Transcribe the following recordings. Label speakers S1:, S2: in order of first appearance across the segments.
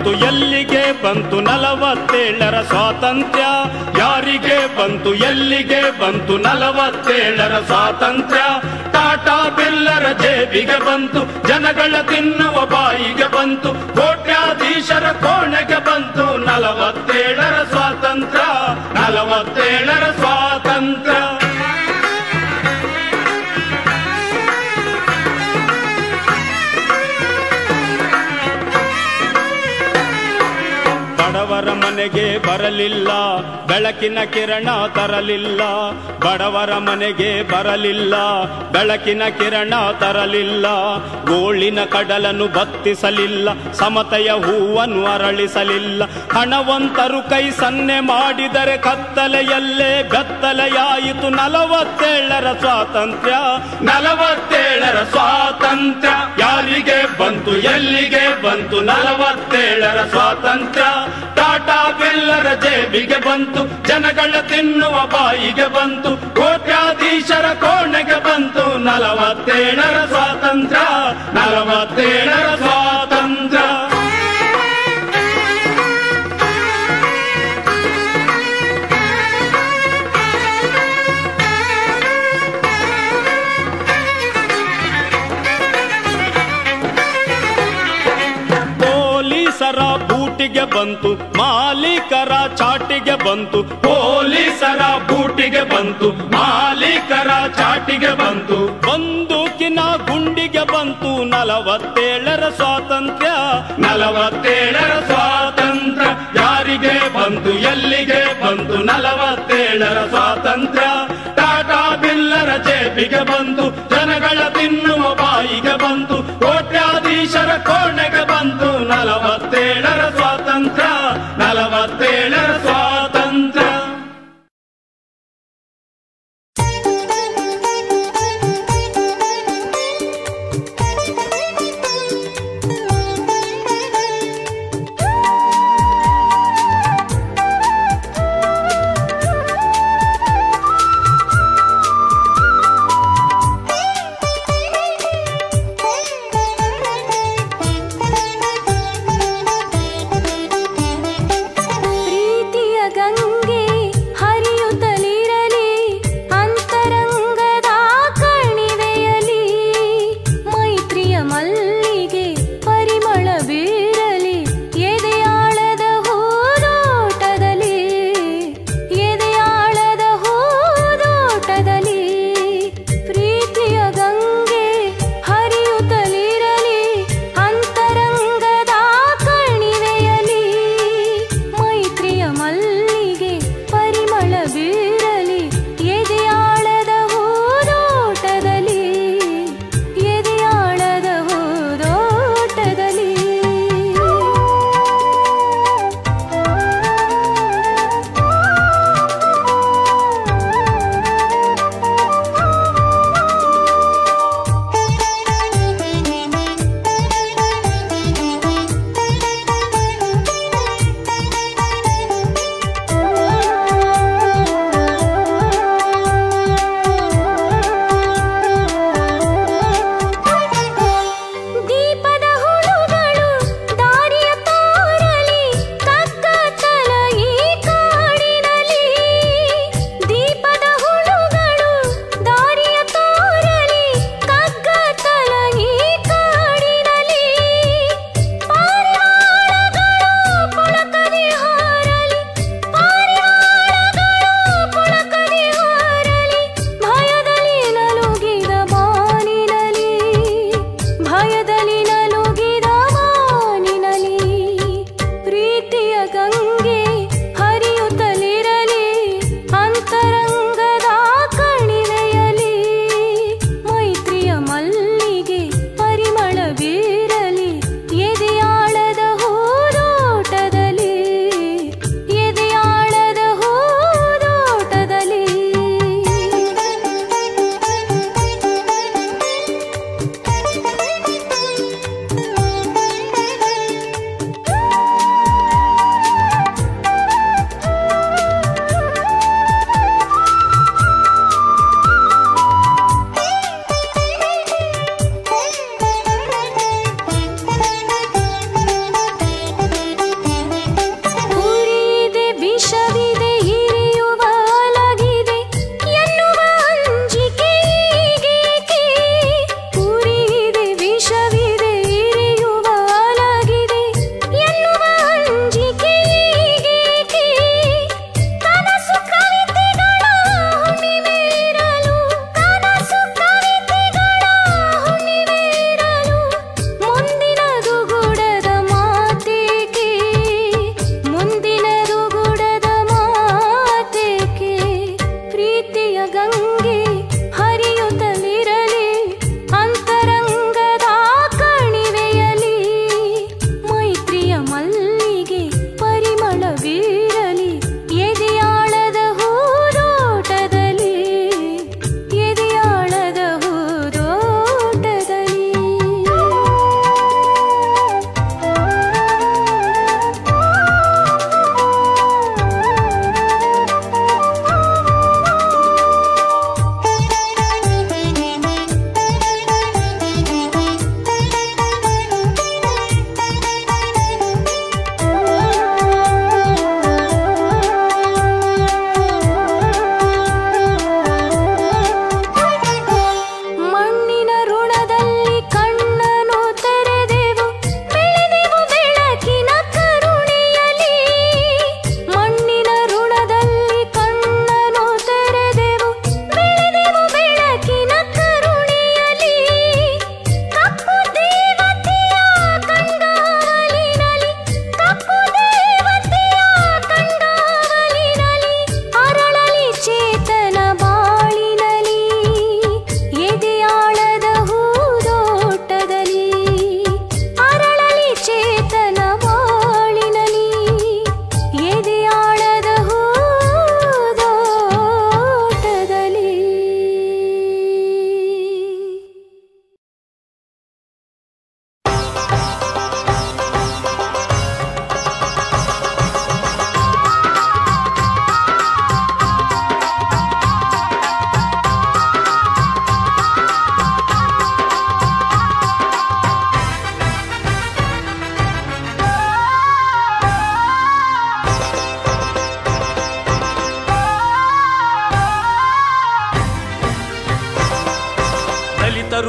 S1: ಬಂತು ಎಲ್ಲಿಗೆ ಬಂತು ನಲವತ್ತೇಳರ ಸ್ವಾತಂತ್ರ್ಯ ಯಾರಿಗೆ ಬಂತು ಎಲ್ಲಿಗೆ ಬಂತು ನಲವತ್ತೇಳರ ಸ್ವಾತಂತ್ರ್ಯ ಟಾಟಾ ಬಿಲ್ಲರ ಜೇಬಿಗೆ ಬಂತು ಜನಗಳ ತಿನ್ನುವ ಬಾಯಿಗೆ ಬಂತು ಕೋಟ್ಯಾಧೀಶರ ಕೋಣೆಗೆ ಬಂತು ನಲವತ್ತೇಳರ ಸ್ವಾತಂತ್ರ್ಯ ನಲವತ್ತೇಳರ ಸ್ವಾತಂತ್ರ್ಯ ಬಡವರ ಮನೆಗೆ ಬರಲಿಲ್ಲ ಬೆಳಕಿನ ಕಿರಣ ತರಲಿಲ್ಲ ಬಡವರ ಮನೆಗೆ ಬರಲಿಲ್ಲ ಬೆಳಕಿನ ಕಿರಣ ತರಲಿಲ್ಲ ಗೋಳಿನ ಕಡಲನ್ನು ಬತ್ತಿಸಲಿಲ್ಲ ಸಮತೆಯ ಹೂವನ್ನು ಅರಳಿಸಲಿಲ್ಲ ಹಣವಂತರು ಕೈ ಸನ್ನೆ ಮಾಡಿದರೆ ಕತ್ತಲೆಯಲ್ಲೇ ಬೆತ್ತಲೆಯಾಯಿತು ನಲವತ್ತೇಳರ ಸ್ವಾತಂತ್ರ್ಯ ನಲವತ್ತೇಳರ ಸ್ವಾತಂತ್ರ್ಯ ಯಾರಿಗೆ ಬಂತು ಎಲ್ಲಿಗೆ ಬಂತು ನಲವತ್ತೇಳರ ಸ್ವಾತಂತ್ರ್ಯ ಟಾಟಾ ಬಿಲ್ಲರ ಜೇಬಿಗೆ ಬಂತು ಜನಗಳ ತಿನ್ನುವ ಬಾಯಿಗೆ ಬಂತು ಕೋಟ್ಯಾಧೀಶರ ಕೋಣೆಗೆ ಬಂತು ನಲವತ್ತೇಳರ ಸ್ವಾತಂತ್ರ್ಯ ನಲವತ್ತೇಳರ ಸ್ವಾತಂತ್ರ್ಯ ಪೊಲೀಸರ ಬೂಟಿಗೆ ಬಂತು ಮಾಲೀಕರ ಚಾಟಿಗೆ ಬಂತು ಪೊಲೀಸರ ಬೂಟಿಗೆ ಬಂತು ಮಾಲೀಕರ ಚಾಟಿಗೆ ಬಂತು ಬಂದೂಕಿನ ಗುಂಡಿಗೆ ಬಂತು ನಲವತ್ತೇಳರ ಸ್ವಾತಂತ್ರ್ಯ ನಲವತ್ತೇಳರ ಸ್ವಾತಂತ್ರ್ಯ ಯಾರಿಗೆ ಬಂತು ಎಲ್ಲಿಗೆ ಬಂತು ನಲವತ್ತೇಳರ ಸ್ವಾತಂತ್ರ್ಯ ಟಾಟಾ ಬಿಲ್ಲರ ಜೇಬಿಗೆ ಬಂತು ಜನಗಳ ತಿನ್ನುವ ಬಾಯಿಗೆ ಬಂತು ಕೋಟ್ಯಾಧೀಶರ ಕೋಣೆಗೆ ಬಂತು ನಲವತ್ತೇಳರ ಸ್ವಾತಂತ್ರ್ಯ ನಲವತ್ತೇಳರ ಸ್ವಾತಂತ್ರ್ಯ
S2: ಪ್ರೀತಿಯ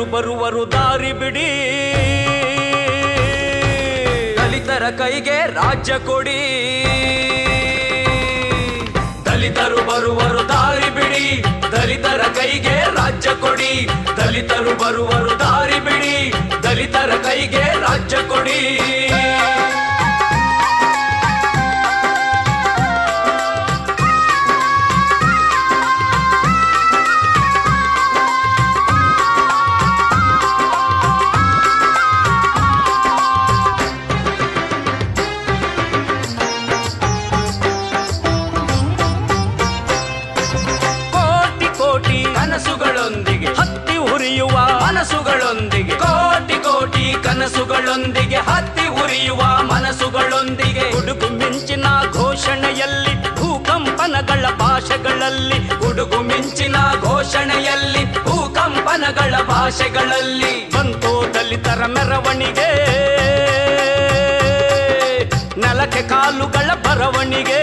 S1: ದಲಿತರು ಬರುವರು ದಾರಿ ಬಿಡಿ
S2: ದಲಿತರ ಕೈಗೆ ರಾಜ್ಯ ಕೊಡಿ ದಲಿತರು ಬರುವರು ದಾರಿ ಬಿಡಿ ದಲಿತರ ಕೈಗೆ ರಾಜ್ಯ ಕೊಡಿ ದಲಿತರು ಬರುವರು ದಾರಿ ಬಿಡಿ ದಲಿತರ ಕೈಗೆ ರಾಜ್ಯ ಕೊಡಿ
S1: ಕೋಟಿ ಕೋಟಿ
S2: ಕನಸುಗಳೊಂದಿಗೆ
S1: ಹತ್ತಿ ಉರಿಯುವ
S2: ಮನಸ್ಸುಗಳೊಂದಿಗೆ ಕೋಟಿ ಕೋಟಿ ಕನಸುಗಳೊಂದಿಗೆ ಹತ್ತಿ ಉರಿಯುವ ಮನಸ್ಸುಗಳೊಂದಿಗೆ
S1: ಗುಡುಗು ಮಿಂಚಿನ ಘೋಷಣೆಯಲ್ಲಿ ಭೂಕಂಪನಗಳ ಭಾಷೆಗಳಲ್ಲಿ
S2: ಗುಡುಗು ಮಿಂಚಿನ ಘೋಷಣೆಯಲ್ಲಿ ಭೂಕಂಪನಗಳ ಭಾಷೆಗಳಲ್ಲಿ
S1: ಬಂತು ದಲಿತರ ಮೆರವಣಿಗೆ ನೆಲಕ್ಕೆ ಕಾಲುಗಳ ಬರವಣಿಗೆ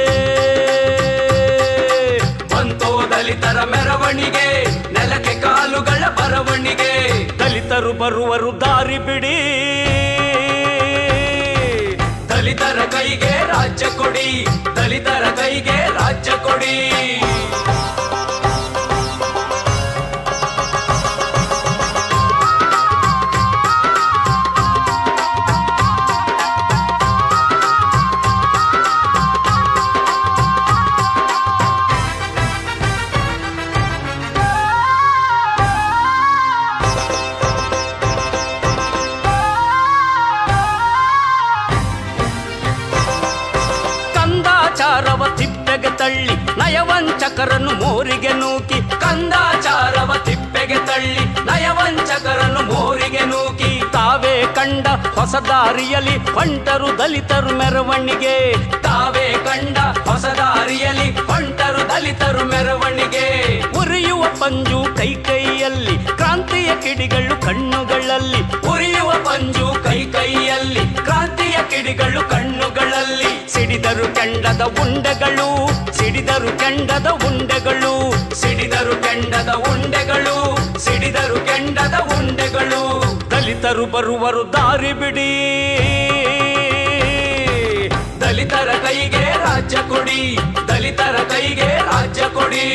S2: ಬಂತೋ ದಲಿತರ ಮೆರವಣಿಗೆ ನೆಲಕ್ಕೆ ಕಾಲುಗಳ ಬರವಣಿಗೆ
S1: ದಲಿತರು ಬರುವರು ದಾರಿ ಬಿಡಿ
S2: ದಲಿತರ ಕೈಗೆ ರಾಜ್ಯ ಕೊಡಿ ದಲಿತರ ಕೈಗೆ ರಾಜ್ಯ ಕೊಡಿ
S1: ಕಂದಾಚಾರವ ತಿಪ್ಪೆಗೆ ತಳ್ಳಿ ನಯವಂಚಕರನ್ನು ಮೋರಿಗೆ ನೂಕಿ
S2: ಕಂದಾಚಾರವ ತಿಪ್ಪೆಗೆ ತಳ್ಳಿ ನಯವಂಚಕರನ್ನು ಮೋರಿಗೆ ನೂಕಿ
S1: ತಾವೇ ಕಂಡ ಹೊಸ ದಾರಿಯಲ್ಲಿ ಹೊಂಟರು ದಲಿತರು ಮೆರವಣಿಗೆ
S2: ತಾವೇ ಕಂಡ ಹೊಸ ದಾರಿಯಲ್ಲಿ ಹೊಂಟರು ದಲಿತರು ಮೆರವಣಿಗೆ
S1: ಉರಿಯುವ ಪಂಜು ಕೈ ಕೈಯಲ್ಲಿ ಕ್ರಾಂತಿಯ ಕಿಡಿಗಳು ಕಣ್ಣುಗಳಲ್ಲಿ
S2: ಉರಿಯುವ ಪಂಜು ಕೈ ಕೈಯಲ್ಲಿ ಕ್ರಾಂತಿಯ ಕಿಡಿಗಳು ಕಣ್ಣುಗಳಲ್ಲಿ
S1: ಸಿಡಿದರು ಕೆಂಡದ ಉಂಡೆಗಳು ಸಿಡಿದರು ಕೆಂಡದ ಉಂಡೆಗಳು
S2: ಸಿಡಿದರು ಕೆಂಡದ ಉಂಡೆಗಳು ಸಿಡಿದರು ಕೆಂಡದ ಉಂಡೆಗಳು
S1: ದಲಿತರು ಬರುವರು ದಾರಿ ಬಿಡಿ
S2: ದಲಿತರ ಕೈಗೆ ರಾಜ್ಯ ಕೊಡಿ ದಲಿತರ ಕೈಗೆ ರಾಜ್ಯ ಕೊಡಿ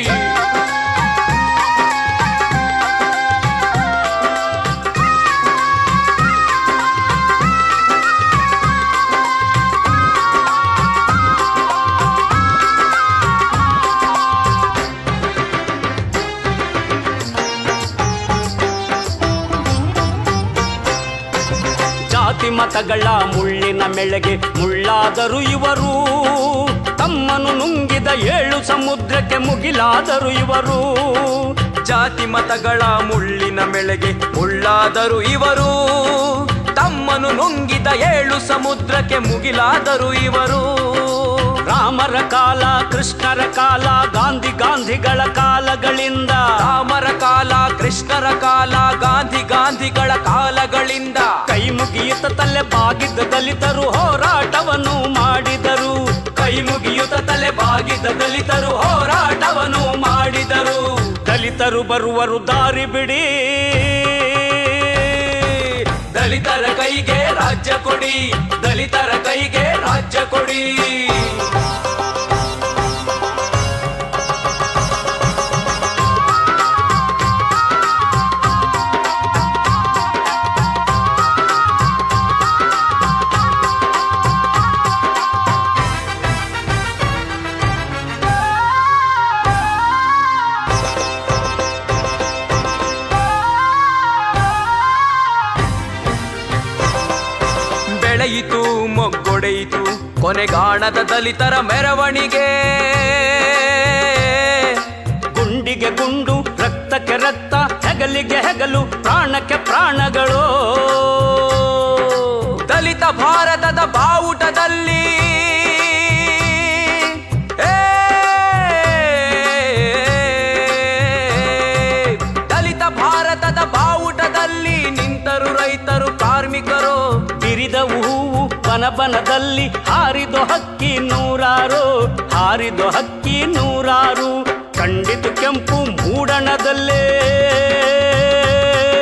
S1: ಜಾತಿ ಮತಗಳ ಮುಳ್ಳಿನ ಮೆಳೆಗೆ ಮುಳ್ಳಾದರು ಇವರು ತಮ್ಮನು ನುಂಗಿದ ಏಳು ಸಮುದ್ರಕ್ಕೆ ಮುಗಿಲಾದರು ಇವರು
S2: ಜಾತಿ ಮತಗಳ ಮುಳ್ಳಿನ ಮೆಳೆಗೆ ಮುಳ್ಳಾದರು ಇವರು ತಮ್ಮನು ನುಂಗಿದ ಏಳು ಸಮುದ್ರಕ್ಕೆ ಮುಗಿಲಾದರು ಇವರು
S1: ರಾಮರ ಕಾಲ ಕೃಷ್ಣರ ಕಾಲ ಗಾಂಧಿ ಗಾಂಧಿಗಳ ಕಾಲಗಳಿಂದ
S2: ರಾಮರ ಕಾಲ ಕೃಷ್ಣರ ಕಾಲ ಗಾಂಧಿ ಗಾಂಧಿಗಳ ಕಾಲಗಳಿಂದ
S1: ಕೈ ಮುಗಿಯುತ್ತ ತಲೆ ಬಾಗಿದ್ದ ದಲಿತರು ಹೋರಾಟವನ್ನು ಮಾಡಿದರು
S2: ಕೈ ಮುಗಿಯುತ್ತ ತಲೆ ಬಾಗಿದ ದಲಿತರು ಹೋರಾಟವನ್ನು ಮಾಡಿದರು
S1: ದಲಿತರು ಬರುವರು ದಾರಿ ಬಿಡಿ
S2: ದಲಿತರ ಕೈಗೆ ರಾಜ್ಯ ಕೊಡಿ ದಲಿತರ ಕೈಗೆ ರಾಜ್ಯ ಕೊಡಿ ಬೆಳೆಯಿತು ಮೊಗ್ಗೊಡೆಯಿತು ಕೊನೆಗಾಣದ ದಲಿತರ ಮೆರವಣಿಗೆ
S1: ಗುಂಡಿಗೆ ಗುಂಡು ರಕ್ತಕ್ಕೆ ರಕ್ತ ಹೆಗಲಿಗೆ ಹೆಗಲು ಪ್ರಾಣಕ್ಕೆ ಪ್ರಾಣಗಳು
S2: ದಲಿತ ಭಾರತದ ಬಾವುಟದಲ್ಲಿ ಏ, ದಲಿತ ಭಾರತದ ಬಾವುಟದಲ್ಲಿ ನಿಂತರು ರೈತರು ಕಾರ್ಮಿಕರು
S1: ಬಿರಿದ ಹೂವು ಬನಬನದಲ್ಲಿ ಹಾರಿದು ಹಕ್ಕಿ ನೂರಾರು ಹಾರಿದು ಹಕ್ಕಿ ನೂರಾರು ಕಂಡಿತು ಕೆಂಪು ಮೂಡಣದಲ್ಲೇ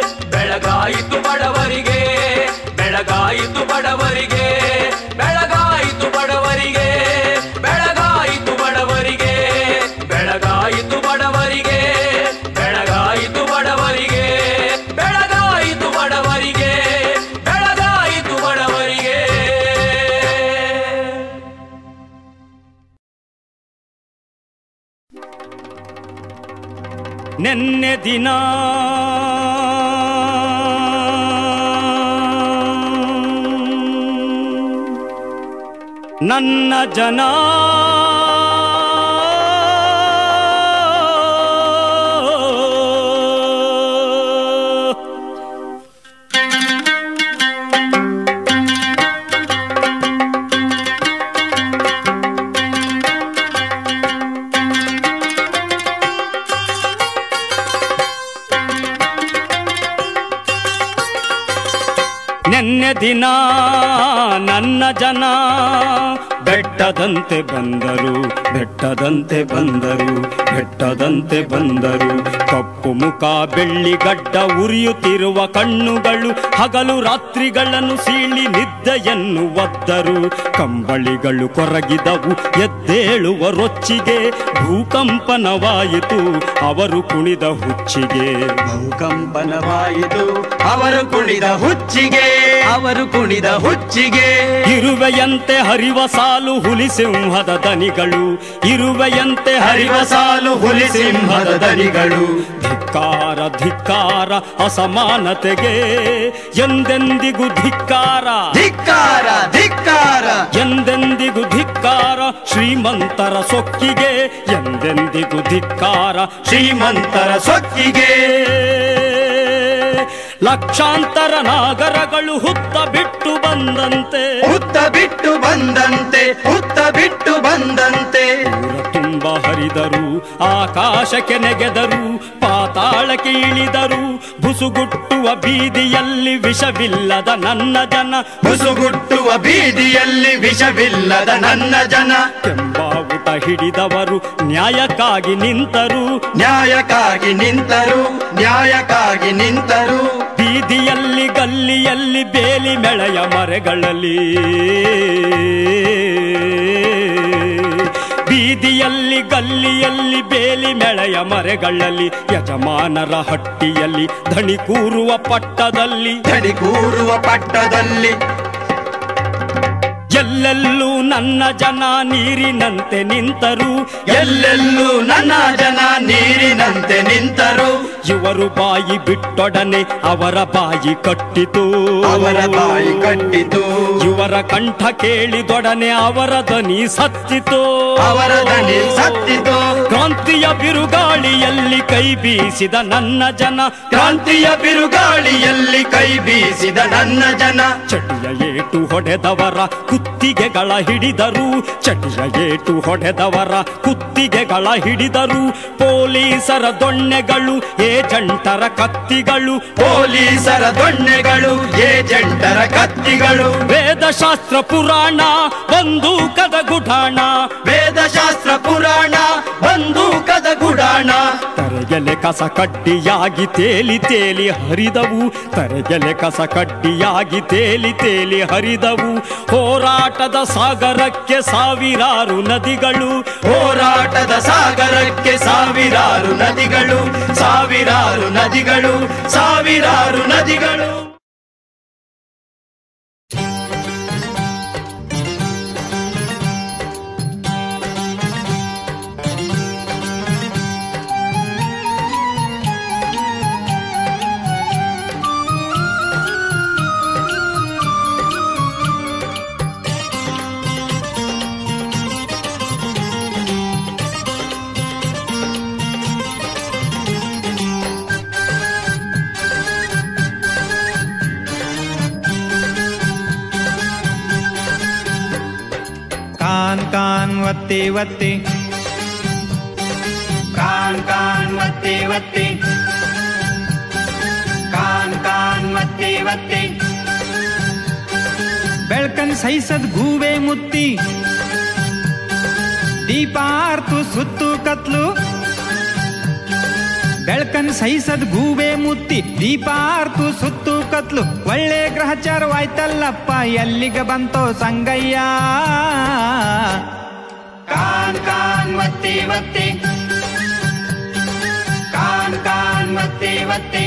S1: ನೆನ್ನೆ ದಿನ ನನ್ನ ಜನ ನೆನ್ನೆ ದಿನ ನನ್ನ ಜನ ಬೆಟ್ಟದಂತೆ ಬಂದರು ಬೆಟ್ಟದಂತೆ ಬಂದರು ಬೆಟ್ಟದಂತೆ ಬಂದರು ಕಪ್ಪು ಮುಖ ಬೆಳ್ಳಿ ಗಡ್ಡ ಉರಿಯುತ್ತಿರುವ ಕಣ್ಣುಗಳು ಹಗಲು ರಾತ್ರಿಗಳನ್ನು ಸೀಳಿ ನಿದ್ದೆಯನ್ನು ಒದ್ದರು ಕಂಬಳಿಗಳು ಕೊರಗಿದವು ಎದ್ದೇಳುವ ರೊಚ್ಚಿಗೆ ಭೂಕಂಪನವಾಯಿತು ಅವರು ಕುಣಿದ ಹುಚ್ಚಿಗೆ
S2: ಭೂಕಂಪನವಾಯಿತು ಅವರು ಕುಣಿದ ಹುಚ್ಚಿಗೆ ಅವರು ಕುಣಿದ ಹುಚ್ಚಿಗೆ
S1: ಇರುವೆಯಂತೆ ಹರಿವ ಸಾಲು ಹುಲಿ ಸಿಂಹದ ದನಿಗಳು ಇರುವೆಯಂತೆ ಹರಿವ ಸಾಲು ಹುಲಿ ಸಿಂಹದ ದನಿಗಳು ಧಿಕ್ಕಾರ ಧಿಕ್ಕಾರ ಅಸಮಾನತೆಗೆ ಎಂದೆಂದಿಗೂ ಧಿಕ್ಕಾರ
S2: ಧಿಕ್ಕಾರ ಧಿಕ್ಕಾರ
S1: ಎಂದೆಂದಿಗೂ ಧಿಕ್ಕಾರ ಶ್ರೀಮಂತರ ಸೊಕ್ಕಿಗೆ ಎಂದೆಂದಿಗೂ ಧಿಕ್ಕಾರ
S2: ಶ್ರೀಮಂತರ ಸೊಕ್ಕಿಗೆ
S1: ಲಕ್ಷಾಂತರ ನಾಗರಗಳು ಹುತ್ತ ಬಿಟ್ಟು ಬಂದಂತೆ
S2: ಹುತ್ತ ಬಿಟ್ಟು ಬಂದಂತೆ ಹುತ್ತ ಬಿಟ್ಟು ಬಂದಂತೆ
S1: ಊರ ತುಂಬ ಹರಿದರು ಆಕಾಶಕ್ಕೆ ನೆಗೆದರು ಪಾತಾಳಕ್ಕೆ ಇಳಿದರು ಬುಸುಗುಟ್ಟುವ ಬೀದಿಯಲ್ಲಿ ವಿಷವಿಲ್ಲದ ನನ್ನ ಜನ
S2: ಬುಸುಗುಟ್ಟುವ ಬೀದಿಯಲ್ಲಿ ವಿಷವಿಲ್ಲದ ನನ್ನ ಜನ
S1: ಕೆಂಬಾವುಟ ಹಿಡಿದವರು ನ್ಯಾಯಕ್ಕಾಗಿ ನಿಂತರು
S2: ನ್ಯಾಯಕ್ಕಾಗಿ ನಿಂತರು ನ್ಯಾಯಕ್ಕಾಗಿ ನಿಂತರು
S1: ಬೀದಿಯಲ್ಲಿ ಗಲ್ಲಿಯಲ್ಲಿ ಬೇಲಿ ಮೆಳೆಯ ಮರೆಗಳಲ್ಲಿ ಬೀದಿಯಲ್ಲಿ ಗಲ್ಲಿಯಲ್ಲಿ ಬೇಲಿ ಮೆಳೆಯ ಮರೆಗಳಲ್ಲಿ ಯಜಮಾನರ ಹಟ್ಟಿಯಲ್ಲಿ ಧಣಿ ಕೂರುವ ಪಟ್ಟದಲ್ಲಿ
S2: ತಡಿ ಕೂರುವ ಪಟ್ಟದಲ್ಲಿ
S1: ಎಲ್ಲೆಲ್ಲೂ ನನ್ನ ಜನ ನೀರಿನಂತೆ ನಿಂತರು
S2: ಎಲ್ಲೆಲ್ಲೂ ನನ್ನ ಜನ ನೀರಿನಂತೆ ನಿಂತರು
S1: ಇವರು ಬಾಯಿ ಬಿಟ್ಟೊಡನೆ ಅವರ ಬಾಯಿ ಕಟ್ಟಿತು
S2: ಅವರ ಬಾಯಿ ಕಟ್ಟಿತು
S1: ಇವರ ಕಂಠ ಕೇಳಿದೊಡನೆ ಅವರ ದನಿ ಸತ್ತಿತು
S2: ಅವರ ದನಿ ಸತ್ತಿತು
S1: ಕ್ರಾಂತಿಯ ಬಿರುಗಾಳಿಯಲ್ಲಿ ಕೈ ಬೀಸಿದ ನನ್ನ ಜನ
S2: ಕ್ರಾಂತಿಯ ಬಿರುಗಾಳಿಯಲ್ಲಿ ಕೈ ಬೀಸಿದ ನನ್ನ ಜನ
S1: ಚಟಿಯ ಏಟು ಹೊಡೆದವರ ಕುತ್ತಿಗೆಗಳ ಹಿಡಿದರು ಚಟಿಯ ಏಟು ಹೊಡೆದವರ ಕುತ್ತಿಗೆಗಳ ಹಿಡಿದರು ಪೊಲೀಸರ ದೊಣ್ಣೆಗಳು ಏಜೆಂಟರ ಕತ್ತಿಗಳು
S2: ಪೊಲೀಸರ ದೊಣ್ಣೆಗಳು ಏಜೆಂಟರ ಕತ್ತಿಗಳು
S1: ವೇದಶಾಸ್ತ್ರ ಪುರಾಣ ಬಂದೂಕದ ಗುಢಾಣ
S2: ವೇದಶಾಸ್ತ್ರ ಪುರಾಣ ಬಂದೂಕದ ಗುಡಾಣ
S1: ತರೆಗೆಲೆ ಕಸ ಕಡ್ಡಿಯಾಗಿ ತೇಲಿ ತೇಲಿ ಹರಿದವು ತರೆಗೆಲೆ ಕಸ ಕಡ್ಡಿಯಾಗಿ ತೇಲಿ ತೇಲಿ ಹರಿದವು ಹೋರಾಟದ ಸಾಗರಕ್ಕೆ ಸಾವಿರಾರು ನದಿಗಳು
S2: ಹೋರಾಟದ ಸಾಗರಕ್ಕೆ ಸಾವಿರಾರು ನದಿಗಳು ಸಾವಿರಾರು ನದಿಗಳು ಸಾವಿರಾರು ನದಿಗಳು
S3: ಕಾನ್ ಕಾನ್ ಒತ್ತಿ ಒತ್ತಿ ಕಾನ್ ಕಾನ್ ಒತ್ತಿ ಒತ್ತಿ ಕಾನ್ ಕಾನ್ ಒತ್ತಿ ಒತ್ತಿ ಬೆಳ್ಕನ್ ಸೈಸದ್ ಗೂವೆ ಮುತ್ತಿ ದೀಪ ಆರ್ತು ಸುತ್ತು ಕತ್ಲು ಬೆಳ್ಕನ್ ಸಹಿಸದ್ ಗೂಬೆ ಮುತ್ತಿ ದೀಪ ಆರ್ತು ಸುತ್ತು ಕತ್ಲು ಒಳ್ಳೆ ಗ್ರಹಚಾರವಾಯ್ತಲ್ಲಪ್ಪ ಎಲ್ಲಿಗೆ ಬಂತೋ ಸಂಗಯ್ಯ ಕಾನ್ ಕಾನ್ ಒತ್ತಿ ಒತ್ತಿ ಕಾನ್ ಕಾನ್ ಒತ್ತಿ ಒತ್ತಿ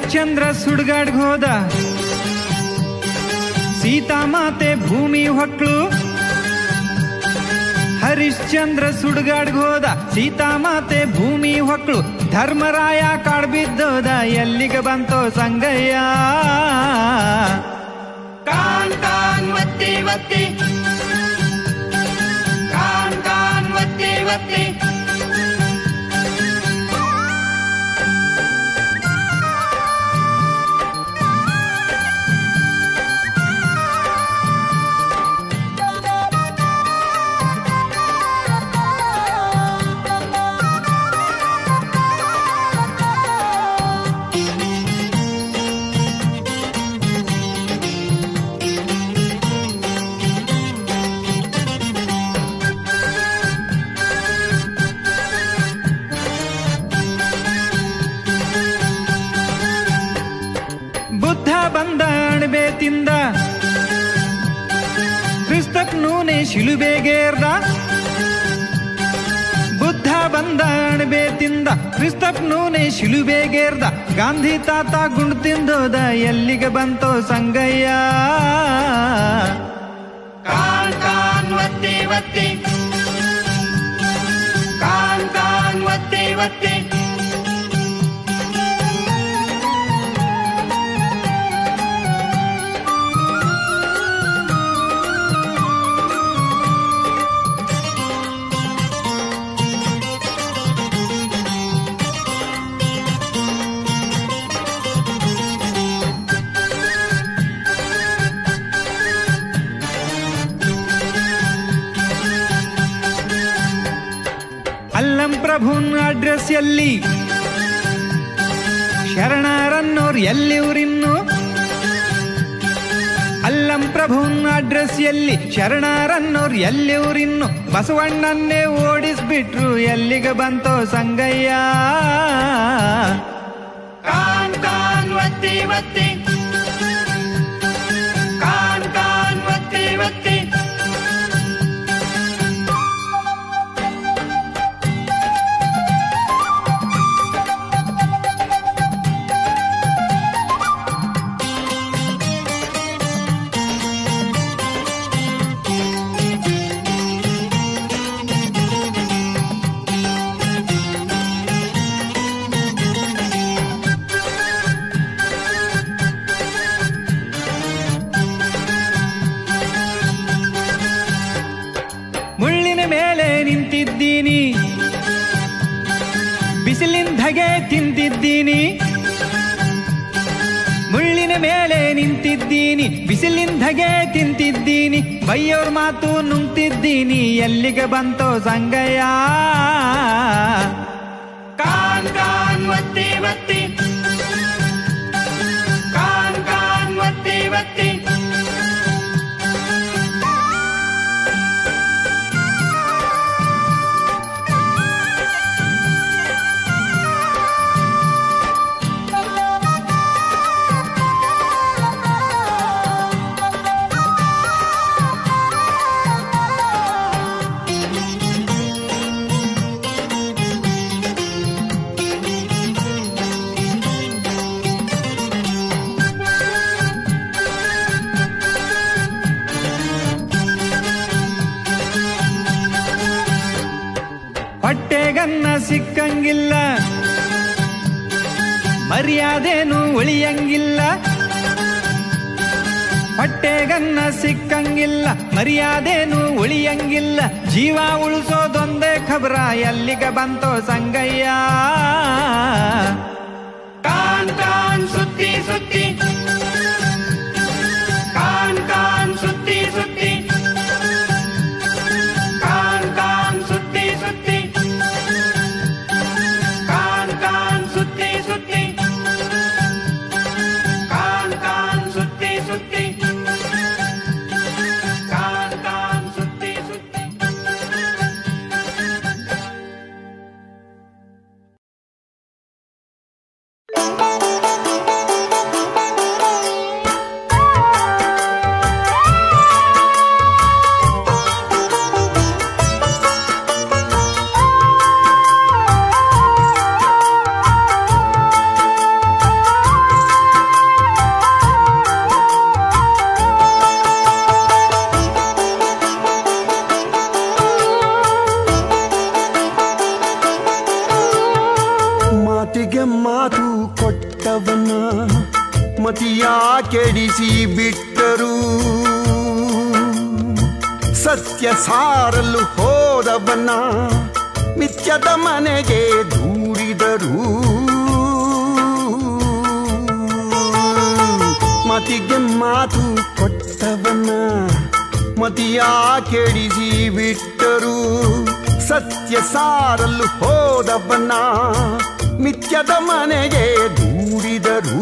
S3: ಹರಿಶ್ಚಂದ್ರ ಸುಡ್ಗಾಡ್ಗ್ ಹೋದ ಸೀತಾಮಾತೆ ಭೂಮಿ ಹೊಕ್ಳು ಹರಿಶ್ಚಂದ್ರ ಸುಡ್ಗಾಡ್ಗ್ ಹೋದ ಸೀತಾಮಾತೆ ಭೂಮಿ ಹೊಕ್ಳು ಧರ್ಮರಾಯ ಕಾಡ್ಬಿದ್ದೋದ ಎಲ್ಲಿಗೆ ಬಂತೋ ಸಂಗಯ್ಯ
S1: ಕಾನ್ ಕಾನ್ ಒತ್ತಿ ಒತ್ತಿ ಕಾನ್ ಕಾನ್ ಒತ್ತಿ ಒತ್ತಿ
S3: ಬುದ್ಧ ಬಂದ ಅಣಬೆ ತಿಂದ ಕ್ರಿಸ್ತಕ್ ನೂನೆ ಶಿಲುಬೆಗೇರ್ದ ಬುದ್ಧ ಬಂದ ಅಣಬೆ ತಿಂದ ಕ್ರಿಸ್ತಕ್ ನೂನೆ ಶಿಲುಬೆಗೇರ್ದ ಗಾಂಧಿ ತಾತ ಗುಂಡ್ ತಿಂದೋದ ಎಲ್ಲಿಗೆ ಬಂತೋ ಸಂಗಯ್ಯ
S1: ಕಾನ್ ಕಾನ್ ಒತ್ತಿ ಒತ್ತಿ ಕಾನ್ ಕಾನ್ ಒತ್ತಿ ಒತ್ತಿ
S3: ಅಲ್ಲಂ ಪ್ರಭುನ್ ಅಡ್ರೆಸ್ ಎಲ್ಲಿ ಶರಣರನ್ನೋರ್ ಎಲ್ಲಿವ್ರಿನ್ನು ಅಲ್ಲಂ ಪ್ರಭುನ್ ಅಡ್ರೆಸ್ ಎಲ್ಲಿ ಶರಣರನ್ನೋರ್ ಎಲ್ಲಿವ್ರಿನ್ನು ಬಸವಣ್ಣನ್ನೇ ಓಡಿಸ್ಬಿಟ್ರು ಎಲ್ಲಿಗೆ ಬಂತೋ ಸಂಗಯ್ಯ
S1: ಕಾನ್ ಕಾನ್ ಒತ್ತಿ ಒತ್ತಿ ಕಾನ್ ಕಾನ್ ಒತ್ತಿ ಒತ್ತಿ
S3: ಮುಳ್ಳಿನ ಮೇಲೆ ನಿಂತಿದ್ದೀನಿ ಬಿಸಿಲಿಂದಗೆ ತಿಂತಿದ್ದೀನಿ ಮುಳ್ಳಿನ ಮೇಲೆ ನಿಂತಿದ್ದೀನಿ ಬಿಸಿಲಿಂದಗೆ ತಿಂತಿದ್ದೀನಿ ಬೈಯೋರ್ ಮಾತು ನುಂಗ್ತಿದ್ದೀನಿ ಎಲ್ಲಿಗೆ ಬಂತೋ ಸಂಗಯ್ಯ
S1: ಕಾನ್ ಕಾನ್ ಒತ್ತಿ ಒತ್ತಿ ಕಾನ್ ಕಾನ್ ಒತ್ತಿ ಒತ್ತಿ
S3: ಹೊಟ್ಟೆಗನ್ನ ಸಿಕ್ಕಂಗಿಲ್ಲ ಮರ್ಯಾದೆನು ಉಳಿಯಂಗಿಲ್ಲ ಹೊಟ್ಟೆಗನ್ನ ಸಿಕ್ಕಂಗಿಲ್ಲ ಮರ್ಯಾದೆನು ಉಳಿಯಂಗಿಲ್ಲ ಜೀವ ಉಳಿಸೋದೊಂದೇ ಖಬರ ಎಲ್ಲಿಗೆ ಬಂತೋ ಸಂಗಯ್ಯ
S1: ಕಾನ್ ಕಾನ್ ಸುತ್ತಿ ಸುತ್ತಿ ಕಾನ್ ಕಾನ್ ಸುತ್ತಿ ಸುತ್ತಿ ಕಾನ್ ಕಾನ್ ಸುತ್ತಿ ಸುತ್ತಿ ಕಾನ್ ಕಾನ್ ಸುತ್ತಿ ಸುತ್ತಿ ಕಾನ್ ಕಾನ್ ಸುತ್ತಿ ಸುತ್ತಿ ಕಾನ್ ಕಾನ್ ಸುತ್ತಿ ಸುತ್ತಿ
S4: Thank ಕೆಡಿಸಿ ಬಿಟ್ಟರು ಸತ್ಯ ಸಾರಲು ಹೋದವನ ಮಿಥ್ಯದ ಮನೆಗೆ ದೂಡಿದರು ಮತಿಗೆ ಮಾತು ಕೊಟ್ಟವನ ಮತಿಯ ಕೆಡಿಸಿ ಬಿಟ್ಟರು ಸತ್ಯ ಸಾರಲು ಹೋದವನ ಮಿಥ್ಯದ ಮನೆಗೆ ದೂಡಿದರು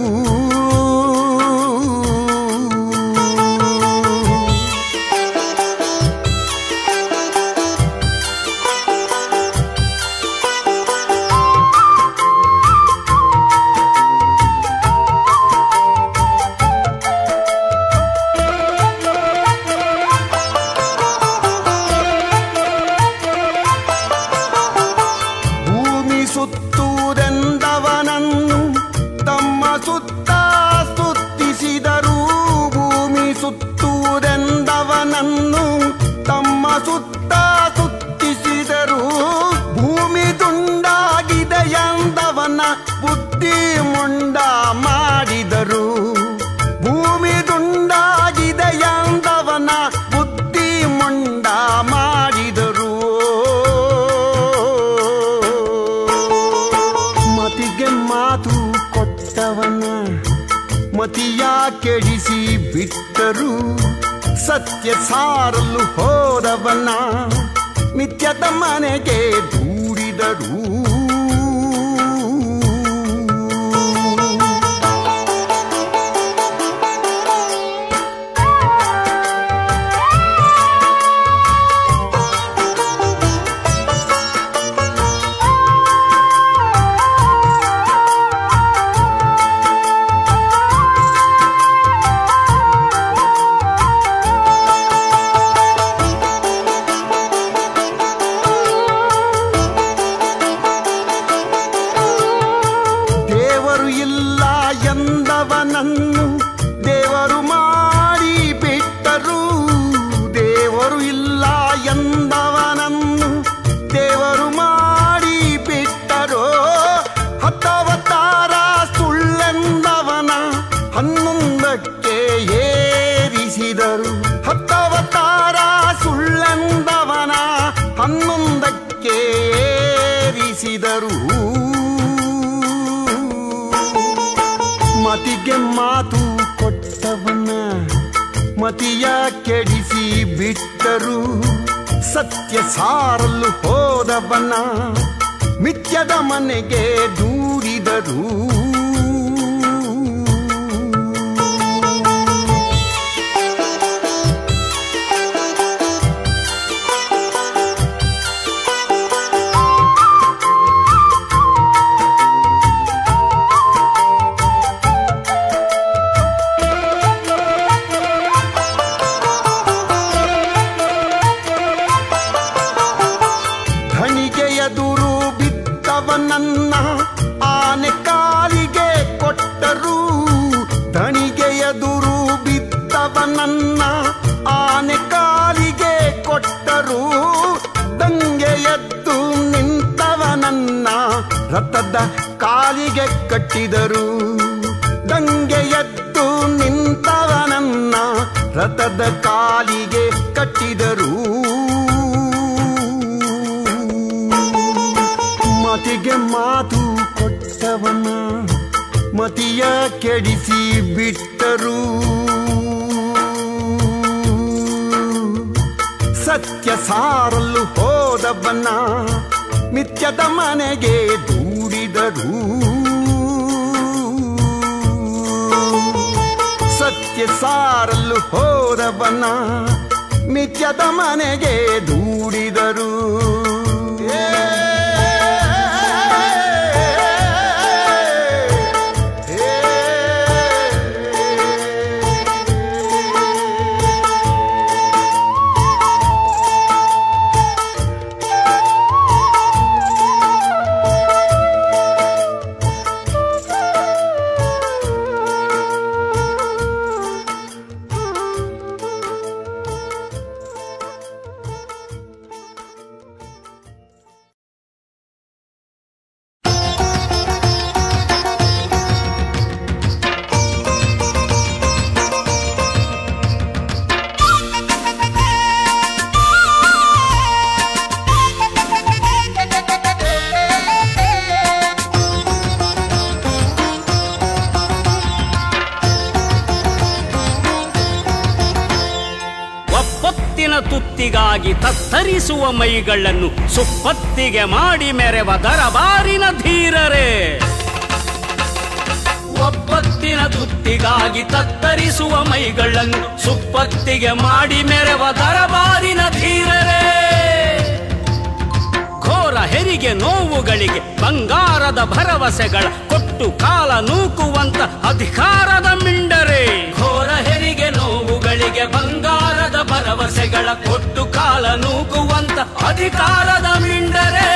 S4: ಭೂಮಿ ಸುತ್ತುವುದೆಂದವನನ್ನು ತಮ್ಮ ಸುತ್ತ ಸ್ತುತಿಸಿದರು ಭೂಮಿ ಸುತ್ತುವುದೆಂದವನನ್ನು ತಮ್ಮ ಸುತ್ತ ಸ್ತುತಿಸಿದರು ಭೂಮಿ ತುಂಡಾಗಿದೆ ಎಂದವನ ಬುದ್ಧಿ ಮುಂಡ ಮಾಡಿದರು ಭೂಮಿ ತುಂಡಾಗಿದೆ ಎಂದವನ ಬುದ್ಧಿ ಮುಂಡ ಮಾಡಿದರು ಮತಿಗೆ ಮಾತು ಕೊಟ್ಟವನ ಮತಿಯ ಕೆಡಿಸಿ ಬಿಟ್ಟರು ಸತ್ಯ ಸಾರಲು ಹೋದವನ ಮಿಥ್ಯದ ಮನೆಗೆ ದೂಡಿದರು ದೇವರು ಇಲ್ಲ ಎಂದವನನ್ನು ದೇವರು ಮಾಡಿ ಬಿಟ್ಟರು ದೇವರು ಇಲ್ಲ ಎಂದವನನ್ನು ದೇವರು ಮಾಡಿ ಬಿಟ್ಟರು ಹತ್ತವತಾರ ಸುಳ್ಳೆಂದವನ ಹನ್ನೊಂದಕ್ಕೆ ಏರಿಸಿದರು ಹತ್ತವತಾರ ಸುಳ್ಳೆಂದವನ ಹನ್ನೊಂದಕ್ಕೆ ಏರಿಸಿದರು ಮತಿಗೆ ಮಾತು ಕೊಟ್ಟವನ ಮತಿಯ ಕೆಡಿಸಿ ಬಿಟ್ಟರು ಸತ್ಯ ಸಾರಲು ಹೋದವನ ಮಿಥ್ಯದ ಮನೆಗೆ ದೂಡಿದರು ಧಣಿಗೆ ಎದುರು ಬಿದ್ದವನನ್ನ ಆನೆ ಕಾಲಿಗೆ ಕೊಟ್ಟರು ಧಣಿಗೆ ಎದುರು ಬಿದ್ದವನನ್ನ ಆನೆ ಕಾಲಿಗೆ ಕೊಟ್ಟರು ದಂಗೆ ಎದ್ದು ನಿಂತವನನ್ನ ರಥದ ಕಾಲಿಗೆ ಕಟ್ಟಿದರು ದಂಗೆ ಎದ್ದು ನಿಂತವನನ್ನ ರಥದ ಕಾಲಿಗೆ ಕಟ್ಟಿದರು ಮತಿಗೆ ಮಾತು ಕೊಟ್ಟವನ ಮತಿಯ ಕೆಡಿಸಿ ಬಿಟ್ಟರು ಸತ್ಯ ಸಾರಲು ಹೋದವನ ಮಿಥ್ಯದ ಮನೆಗೆ ದೂಡಿದರು ಸತ್ಯ ಸಾರಲು ಹೋದವನ ಮಿಥ್ಯದ ಮನೆಗೆ ದೂಡಿದರು
S1: ತುತ್ತಿಗಾಗಿ ತತ್ತರಿಸುವ ಮೈಗಳನ್ನು ಸುಪ್ಪತ್ತಿಗೆ ಮಾಡಿ ಮೆರೆವ ದರಬಾರಿನ ಧೀರರೇ ಒಪ್ಪತ್ತಿನ ತುತ್ತಿಗಾಗಿ ತತ್ತರಿಸುವ ಮೈಗಳನ್ನು ಸುಪ್ಪತ್ತಿಗೆ ಮಾಡಿ ಮೆರೆವ ದರಬಾರಿನ ಧೀರರೇ ಘೋರ ಹೆರಿಗೆ ನೋವುಗಳಿಗೆ ಬಂಗಾರದ ಭರವಸೆಗಳ ಕೊಟ್ಟು ಕಾಲ ನೂಕುವಂತ ಅಧಿಕಾರದ ಮಿಂಡರೆ ಘೋರ ಹೆರಿಗೆ ನೋವುಗಳಿಗೆ ಬಂಗಾರದ ಭರವಸೆಗಳ ಕೊಟ್ಟು ಕಾಲ ನೂಕುವಂತ ಅಧಿಕಾರದ ಮಿಂಡರೆ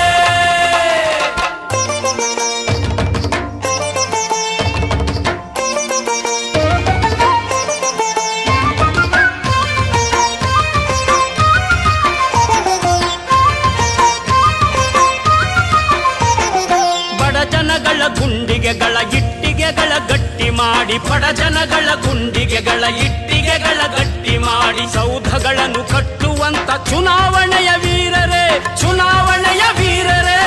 S1: ಬಡ ಜನಗಳ ಗುಂಡಿಗೆಗಳ ಇಟ್ಟಿಗೆಗಳ ಗಟ್ಟಿ ಮಾಡಿ ಬಡ ಜನಗಳ ಗುಂಡಿಗೆಗಳ ಇಟ್ಟಿಗೆಗಳ ಗಟ್ಟಿ ಮಾಡಿ ಸೌಧಗಳನ್ನು ಕಟ್ಟುವಂತ ಚುನಾವಣೆಯ ವೀರರೇ ಚುನಾವಣೆಯ ವೀರರೇ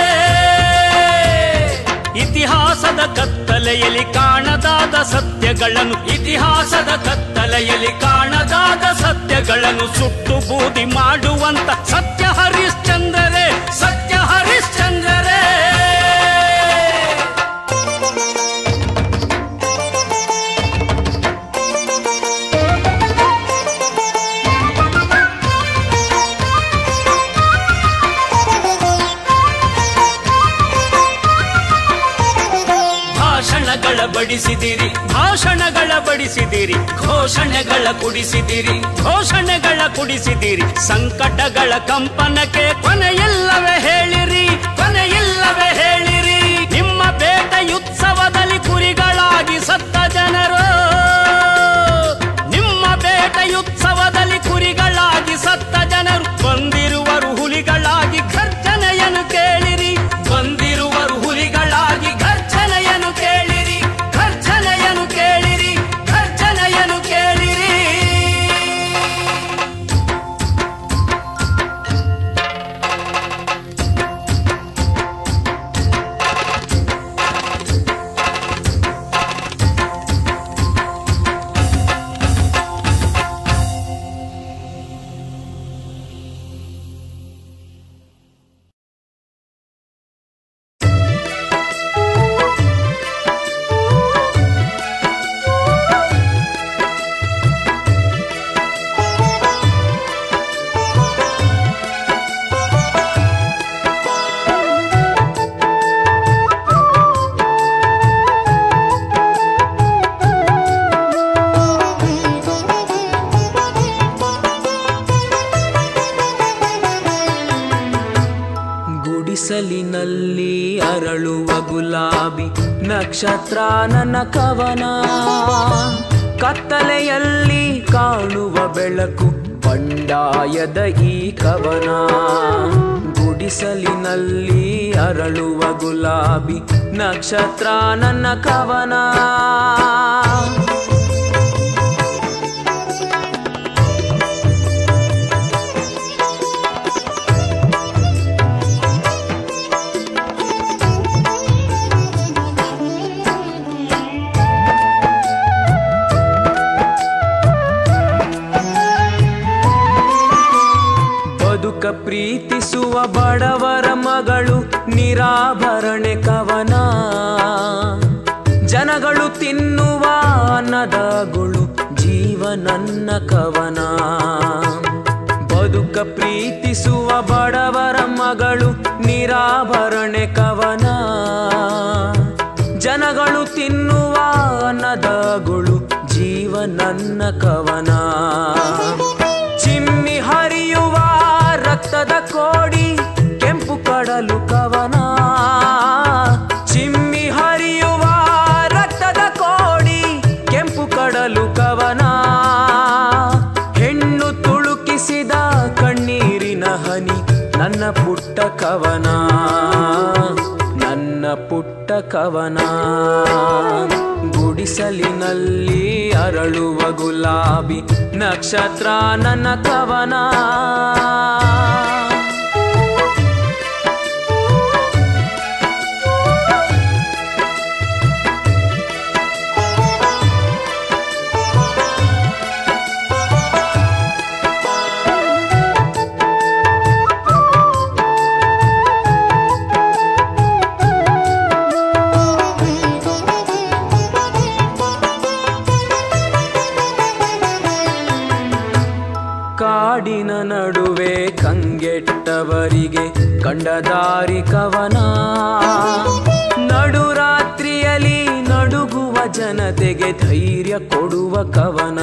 S1: ಇತಿಹಾಸದ ಕತ್ತಲೆಯಲ್ಲಿ ಕಾಣದಾದ ಸತ್ಯಗಳನ್ನು ಇತಿಹಾಸದ ಕತ್ತಲೆಯಲ್ಲಿ ಕಾಣದಾದ ಸತ್ಯಗಳನ್ನು ಸುಟ್ಟು ಬೂದಿ ಮಾಡುವಂತ ಸತ್ಯ ಹರಿಶ್ಚಂದ್ರರೇ ಸತ್ಯ ಹರಿಶ್ಚಂದ್ರರೇ ಭಾಷಣಗಳ ಬಡಿಸಿದಿರಿ ಭಾಷಣಗಳ ಬಡಿಸಿದಿರಿ ಘೋಷಣೆಗಳ ಕುಡಿಸಿದಿರಿ ಘೋಷಣೆಗಳ ಕುಡಿಸಿದಿರಿ ಸಂಕಟಗಳ ಕಂಪನಕ್ಕೆ ಕೊನೆಯಿಲ್ಲವೇ ಹೇಳಿರಿ ಕೊನೆಯಿಲ್ಲವೇ ಹೇಳಿರಿ ನಿಮ್ಮ ಬೇಟೆಯುತ್ಸವದಲ್ಲಿ ಕುರಿಗಳಾಗಿ ಸತ್ತ ಜನರು ನಿಮ್ಮ ಬೇಟೆಯುತ್ಸವದಲ್ಲಿ ಕುರಿಗಳಾಗಿ ಸತ್ತ ಜನರು ಬಂದಿರುವರು ಹುಲಿಗಳಾಗಿ ಘರ್ಜನೆಯನ್ನು ಕೇಳಿರಿ ಬಂದಿರುವರು ಹುಲಿಗಳಾಗಿ ಘರ್ಜನೆಯನ್ನು ಕೇಳಿರಿ ಘರ್ಜನೆಯನ್ನು ಕೇಳಿರಿ ಘರ್ಜನೆಯನ್ನು ಕೇಳಿರಿ
S2: ಗುಡಿಸಲಿನಲ್ಲಿ ಅರಳುವ ಗುಲಾಬಿ ನಕ್ಷತ್ರ ನನ್ನ ಕವನ ಕತ್ತಲೆಯಲ್ಲಿ ಕಾಣುವ ಬೆಳಕು ಬಂಡಾಯದ ಈ ಕವನ ಗುಡಿಸಲಿನಲ್ಲಿ ಅರಳುವ ಗುಲಾಬಿ ನಕ್ಷತ್ರ ನನ್ನ ಕವನ ಬದುಕ ಪ್ರೀತಿಸುವ ಬಡವರ ಮಗಳು ನಿರಾಭರಣೆ ಕವನ ಜನಗಳು ತಿನ್ನುವ ಅನ್ನದಗಳು ಜೀವನನ್ನ ಕವನ ಬದುಕ ಪ್ರೀತಿಸುವ ಬಡವರ ಮಗಳು ನಿರಾಭರಣೆ ಕವನ ಜನಗಳು ತಿನ್ನುವ ಅನ್ನದಗಳು ಜೀವನನ್ನ ಕವನ ಚಿಮ್ಮಿ ಹರಿಯುವ ರಕ್ತದ ಕೋಡಿ ಕೆಂಪು ಕಡಲು ಕವನ ಚಿಮ್ಮಿ ಹರಿಯುವ ರಕ್ತದ ಕೋಡಿ ಕೆಂಪು ಕಡಲು ಕವನ ಹೆಣ್ಣು ತುಳುಕಿಸಿದ ಕಣ್ಣೀರಿನ ಹನಿ ನನ್ನ ಪುಟ್ಟ ಕವನ ನನ್ನ ಪುಟ್ಟ ಕವನ ಗುಡಿಸಲಿನಲ್ಲಿ ಅರಳುವ ಗುಲಾಬಿ ನಕ್ಷತ್ರ ನನ್ನ ಕವನ ಕಂಗೆಟ್ಟವರಿಗೆ ಕಂಡ ದಾರಿ ಕವನ ನಡುರಾತ್ರಿಯಲ್ಲಿ ನಡುಗುವ ಜನತೆಗೆ ಧೈರ್ಯ ಕೊಡುವ ಕವನ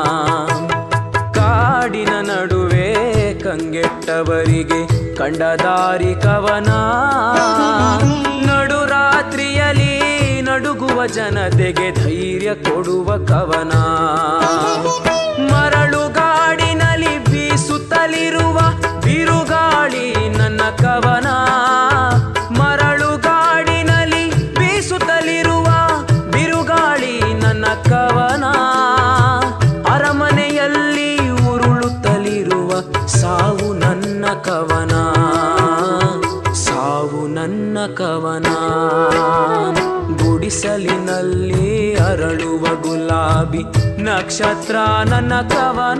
S2: ಕಾಡಿನ ನಡುವೆ ಕಂಗೆಟ್ಟವರಿಗೆ ಕಂಡ ದಾರಿ ಕವನ ನಡುರಾತ್ರಿಯಲ್ಲಿ ನಡುಗುವ ಜನತೆಗೆ ಧೈರ್ಯ ಕೊಡುವ ಕವನ ಮರಳುಗಾಡಿನಲ್ಲಿ ಬೀಸುತ್ತಲಿರುವ ಬಿರುಗಾಳಿ ನನ್ನ ಕವನ ಮರಳುಗಾಡಿನಲ್ಲಿ ಬೀಸುತ್ತಲಿರುವ ಬಿರುಗಾಳಿ ನನ್ನ ಕವನ ಅರಮನೆಯಲ್ಲಿ ಉರುಳುತ್ತಲಿರುವ ಸಾವು ನನ್ನ ಕವನ ಸಾವು ನನ್ನ ಕವನ ಗುಡಿಸಲಿನಲ್ಲಿ ಅರಳುವ ಗುಲಾಬಿ ನಕ್ಷತ್ರ ನನ್ನ ಕವನ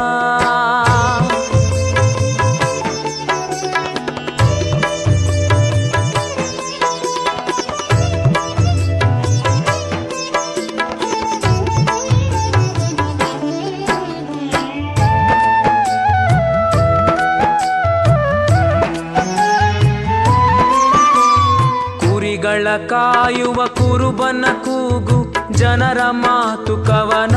S2: ಕುರಿಗಳ ಕಾಯುವ ಕುರುಬನ ಕೂಗು ಜನರ ಮಾತು ಕವನ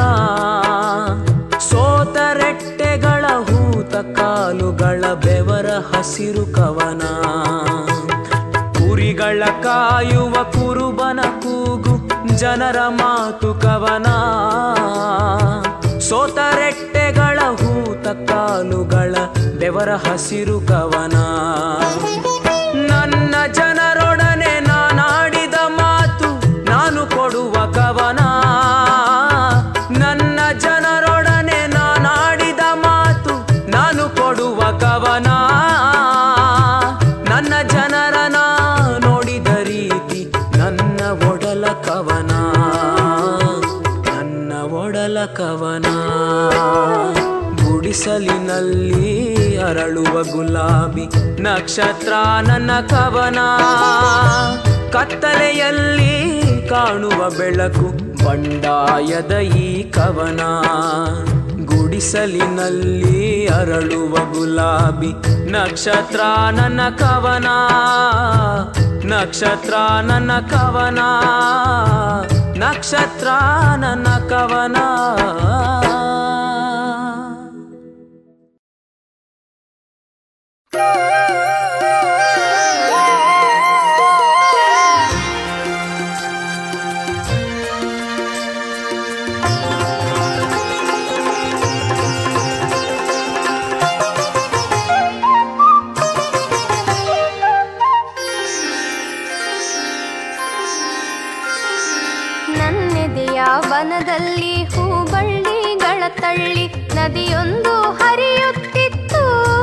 S2: ಸೋತರೆಟ್ಟೆಗಳ ಹೂತ ಕಾಲುಗಳ ಬೆವರ ಹಸಿರು ಕವನ ಕುರಿಗಳ ಕಾಯುವ ಕುರುಬನ ಕೂಗು ಜನರ ಮಾತು ಕವನ ಸೋತರೆಟ್ಟೆಗಳ ಹೂತ ಕಾಲುಗಳ ಬೆವರ ಹಸಿರು ಕವನ ನನ್ನ ಜನರೊಡನೆ ನಾನಾಡಿದ ಮಾತು ನಾನು ಕೊಡುವ ಕವನ ನನ್ನ ಜನರೊಡನೆ ನಾನಾಡಿದ ಮಾತು ನಾನು ಕೊಡುವ ಕವನ ನನ್ನ ಜನರನ ನೋಡಿದ ರೀತಿ ನನ್ನ ಒಡಲ ಕವನ ನನ್ನ ಒಡಲ ಕವನ ಗುಡಿಸಲಿನಲ್ಲಿ ಅರಳುವ ಗುಲಾಬಿ ನಕ್ಷತ್ರ ನನ್ನ ಕವನ ಕತ್ತಲೆಯಲ್ಲಿ ಕಾಣುವ ಬೆಳಕು ಬಂಡಾಯದ ಈ ಕವನ ಗುಡಿಸಲಿನಲ್ಲಿ ಅರಳುವ ಗುಲಾಬಿ ನಕ್ಷತ್ರ ನನ್ನ ಕವನ ನಕ್ಷತ್ರ ನನ್ನ ಕವನ ನಕ್ಷತ್ರ ನನ್ನ ಕವನ
S5: ನನ್ನೆದೆಯ ವನದಲ್ಲಿ ಹೂಬಳ್ಳಿಗಳ ತಳ್ಳಿ ನದಿಯೊಂದು ಹರಿಯುತ್ತಿತ್ತು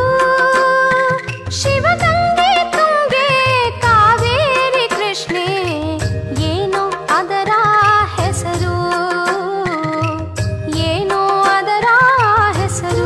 S5: ಶಿವಗಂಗೆ ತುಂಗೆ ಕಾವೇರಿ ಕೃಷ್ಣೆ ಏನು ಅದರ ಹೆಸರು ಏನು ಅದರ ಹೆಸರು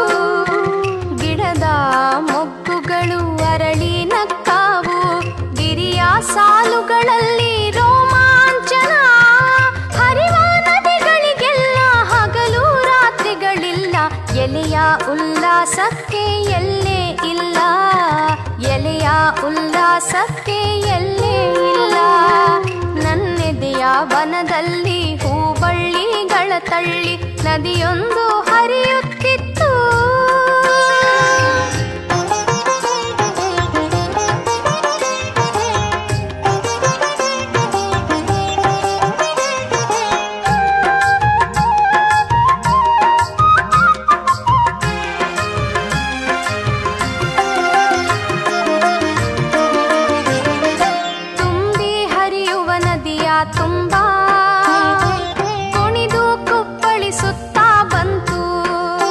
S5: ಗಿಡದ ಮೊಗ್ಗುಗಳು ಅರಳಿ ನಕ್ಕಾವು ಗಿರಿಯ ಸಾಲುಗಳಲ್ಲಿ ರೋಮಾಂಚನ ಹರಿವ ನದಿಗಳಿಗೆಲ್ಲ ಹಗಲು ರಾತ್ರಿಗಳಿಲ್ಲ ಎಲೆಯ ಉಲ್ಲಾಸಕ್ಕೆ ಎಲ್ಲೇ ಇಲ್ಲ ಎಲೆಯ ಉಲ್ಲಾಸಕ್ಕೆ ಎಲ್ಲೇ ಇಲ್ಲ ನನ್ನೆದೆಯ ವನದಲ್ಲಿ ಹೂಬಳ್ಳಿಗಳ ತಳ್ಳಿ ನದಿಯೊಂದು ಹರಿಯುತ್ತಿತ್ತು ತುಂಬಿ ಹರಿಯುವ ನದಿಯ ತುಂಬಾ ಕುಣಿದು ಕುಪ್ಪಳಿಸುತ್ತಾ ಬಂತು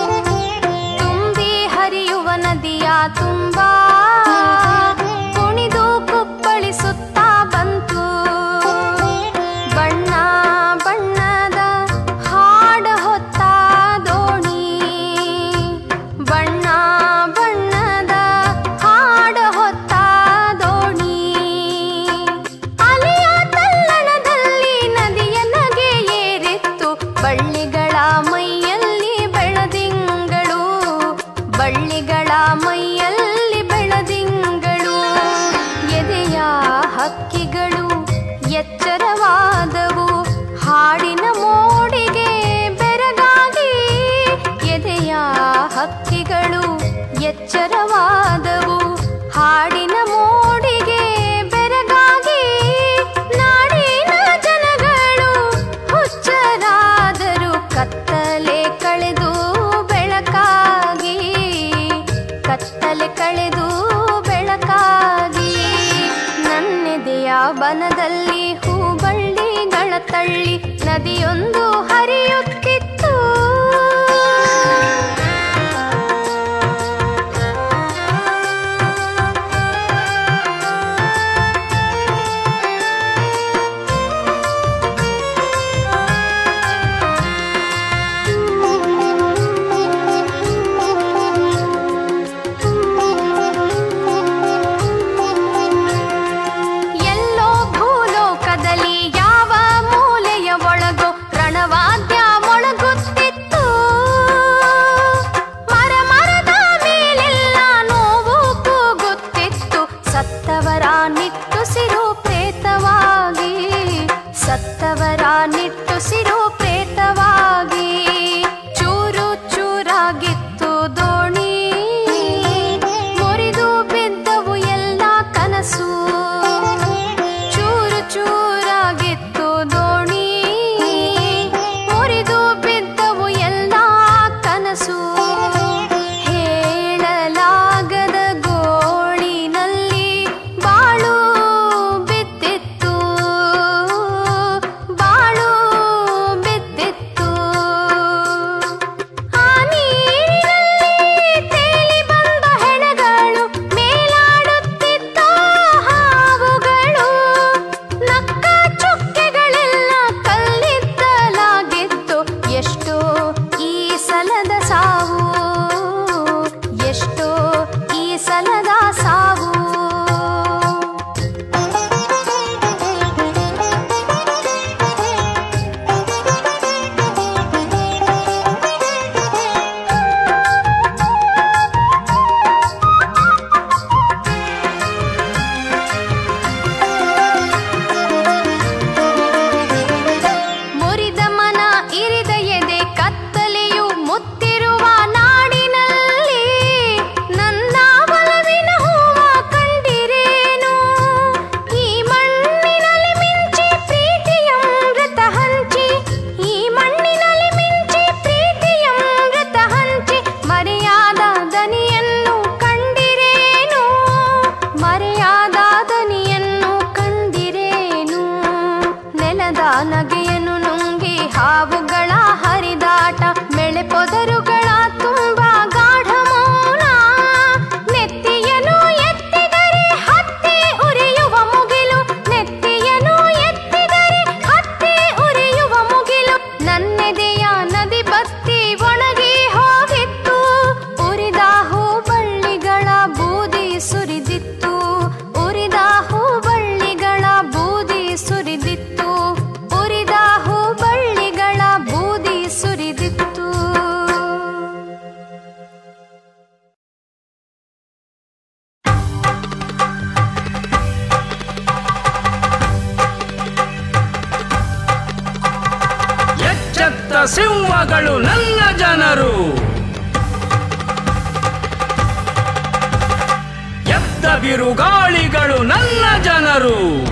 S5: ನದಿಯೊಂದು ಹರಿಯುತ್ತಿತ್ತು ಎಲ್ಲೋ ಭೂಲೋಕದಲ್ಲಿ ಯಾವ ಮೂಲೆಯ ಒಳಗೋ ರಣವಾದ್ಯ ಮೊಳಗುತ್ತಿತ್ತು ಮರ ಮರದ ಮೇಲೆಲ್ಲ ನೋವು ಕೂಗುತ್ತಿತ್ತು ಸತ್ತವರ ನಿಟ್ಟುಸಿರು ಪ್ರೇತವಾಗಿ ಸತ್ತವರ ನಿಟ್ಟುಸಿರು ಪ್ರೇತವಾಗಿ ಚೂರು ಚೂರಾಗಿತ್ತು ದೋಣಿ ಮುರಿದು ಬಿದ್ದವು ಎಲ್ಲ ಕನಸು ಚೂರು ಚೂರಾಗಿತ್ತು ದೋಣಿ ಮುರಿದು ಬಿದ್ದವು ಎಲ್ಲ ಕನಸು ಹೇಳಲಾಗದ ಗೋಳಿನಲ್ಲಿ ಬಾಳು ಬಿದ್ದಿತ್ತು ಬಾಳು ಬಿದ್ದಿತ್ತು ಆ ನೀರಿನಲ್ಲಿ ತೇಲಿ ಬಂದ ಹೆಣಗಳು ಮೇಲಾಡುತ್ತಿದ್ದ ಹಾವುಗಳು ನಕ್ಕ ಚುಕ್ಕೆಗಳೆಲ್ಲ ಕಲ್ಲಿದ್ದಲಾಗಿತ್ತು ಎಷ್ಟೋ ಈ ಸಲದ ಸಾವು ಎಷ್ಟೋ ಈ ಸಲದ ಸಾವು ಮುರಿದ ಮನ ಇರಿದ ಎದೆ ಕತ್ತಲೆಯು ಮುತ್ತಿರುವ ನಾಡಿನಲ್ಲಿ ನನ್ನ ಒಲವಿನ ಹೂವ ಕಂಡಿರೇನು ಈ ಮಣ್ಣಿನಲ್ಲಿ ಮಿಂಚಿ ಪ್ರೀತಿಯ ಮೃತ ಹಂಚಿ ಈ ಮಣ್ಣಿನಲ್ಲಿ ಮಿಂಚಿ ಪ್ರೀತಿಯ ಮೃತ ಹಂಚಿ ಮರೆಯಾದ ದನಿಯನ್ನು ಕಂಡಿರೇನು ಮರೆಯಾದ ದನಿಯನ್ನು ಕಂಡಿರೇನು ನೆಲದ ನಗೆಯನ್ನು ನುಂಗಿ ಹಾವುಗಳ ಹರಿದಾಟ ಬೆಳೆ ಪೊದರುಗಳ ತುಂಬ ಗಾಢ ಮೌನ ನೆತ್ತಿಯನ್ನು ಎತ್ತಿದರೆ ಹತ್ತಿ ಉರಿಯುವ ಮುಗಿಲು ನೆತ್ತಿಯನ್ನು ಎತ್ತಿದರೆ ಹತ್ತಿ ಉರಿಯುವ ಮುಗಿಲು ನನ್ನೆದೆಯ ನದಿ ಬತ್ತಿ ಒಣಗಿ ಹೋಗಿತ್ತು ಉರಿದ ಹೂಬಳ್ಳಿಗಳ ಬೂದಿ ಸುರಿದಿತ್ತು ಉರಿದ ಹೂಬಳ್ಳಿಗಳ ಬೂದಿ ಸುರಿದಿತ್ತು ಉರಿದ ಹೂಬಳ್ಳಿಗಳ ಬೂದಿ ಸುರಿದಿತ್ತು
S1: ಎಚ್ಚೆತ್ತ ಸಿಂಹಗಳು ನನ್ನ ಜನರು ಎದ್ದ ಬಿರುಗಾಳಿಗಳು ನನ್ನ ಜನರು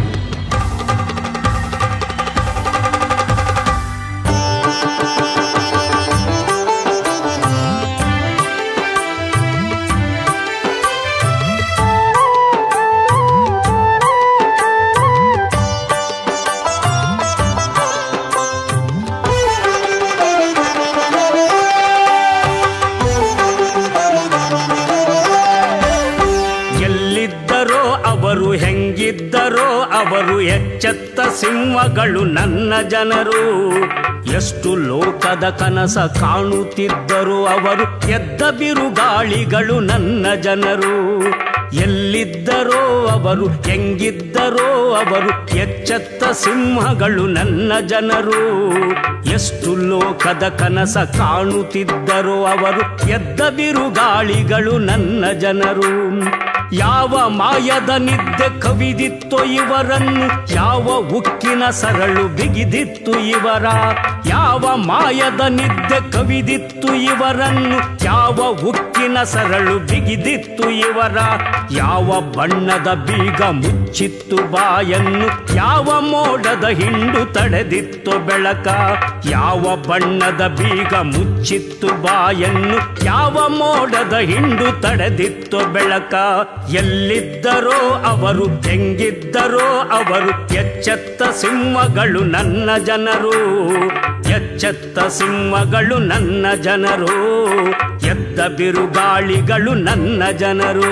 S1: ಎಲ್ಲಿದ್ದರೋ ಅವರು ಹೆಂಗಿದ್ದರೋ ಅವರು ಎಚ್ಚೆತ್ತ ಸಿಂಹಗಳು ನನ್ನ ಜನರು ಎಷ್ಟು ಲೋಕದ ಕನಸ ಕಾಣುತ್ತಿದ್ದರು ಅವರು ಎದ್ದ ಬಿರುಗಾಳಿಗಳು ನನ್ನ ಜನರು ಎಲ್ಲಿದ್ದರೋ ಅವರು ಹೆಂಗಿದ್ದರೋ ಅವರು ಎಚ್ಚೆತ್ತ ಸಿಂಹಗಳು ನನ್ನ ಜನರು ಎಷ್ಟು ಲೋಕದ ಕನಸ ಕಾಣುತ್ತಿದ್ದರೋ ಅವರು ಎದ್ದ ಬಿರುಗಾಳಿಗಳು ನನ್ನ ಜನರು ಯಾವ ಮಾಯದ ನಿದ್ದೆ ಕವಿದಿತ್ತೋ ಇವರನ್ನು ಯಾವ ಉಕ್ಕಿನ ಸರಳು ಬಿಗಿದಿತ್ತು ಇವರ ಯಾವ ಮಾಯದ ನಿದ್ದೆ ಕವಿದಿತ್ತು ಇವರನ್ನು ಯಾವ ಉಕ್ಕಿನ ಸರಳು ಬಿಗಿದಿತ್ತು ಇವರ ಯಾವ ಬಣ್ಣದ ಬೀಗ ಮುಚ್ಚಿತ್ತು ಬಾಯನ್ನು ಯಾವ ಮೋಡದ ಹಿಂಡು ತಡೆದಿತ್ತು ಬೆಳಕ ಯಾವ ಬಣ್ಣದ ಬೀಗ ಮುಚ್ಚಿತ್ತು ಬಾಯನ್ನು ಯಾವ ಮೋಡದ ಹಿಂಡು ತಡೆದಿತ್ತು ಬೆಳಕ ಎಲ್ಲಿದ್ದರೋ ಅವರು ಹೆಂಗಿದ್ದರೋ ಅವರು ಎಚ್ಚೆತ್ತ ಸಿಂಹಗಳು ನನ್ನ ಜನರು ಎಚ್ಚೆತ್ತ ಸಿಂಹಗಳು ನನ್ನ ಜನರು ಎದ್ದ ಬಿರುಗಾಳಿಗಳು ನನ್ನ ಜನರು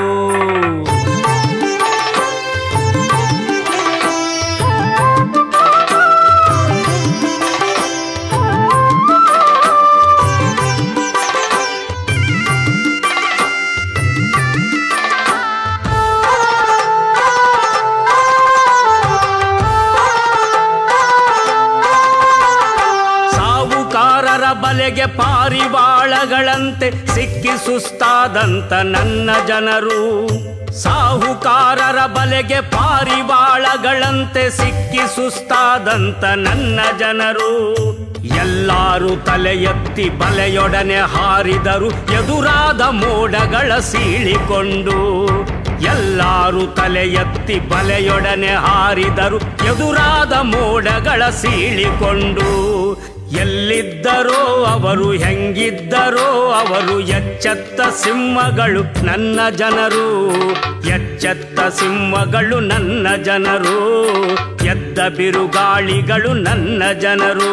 S1: ಸಾವುಕಾರರ ಬಲೆಗೆ ಪಾರಿವಾಳಗಳಂತೆ ಸಿಕ್ಕಿ ಸುಸ್ತಾದಂತ ನನ್ನ ಜನರು ಸಾಹುಕಾರರ ಬಲೆಗೆ ಪಾರಿವಾಳಗಳಂತೆ ಸಿಕ್ಕಿ ಸುಸ್ತಾದಂತ ನನ್ನ ಜನರು ಎಲ್ಲಾರು ತಲೆ ಎತ್ತಿ ಬಲೆಯೊಡನೆ ಹಾರಿದರು ಎದುರಾದ ಮೋಡಗಳ ಸೀಳಿಕೊಂಡು ಎಲ್ಲಾರು ತಲೆ ಎತ್ತಿ ಬಲೆಯೊಡನೆ ಹಾರಿದರು ಎದುರಾದ ಮೋಡಗಳ ಸೀಳಿಕೊಂಡು ಎಲ್ಲಿದ್ದರೋ ಅವರು ಹೆಂಗಿದ್ದರೋ ಅವರು ಎಚ್ಚೆತ್ತ ಸಿಂಹಗಳು ನನ್ನ ಜನರು ಎಚ್ಚೆತ್ತ ಸಿಂಹಗಳು ನನ್ನ ಜನರು ಎದ್ದ ಬಿರುಗಾಳಿಗಳು ನನ್ನ ಜನರು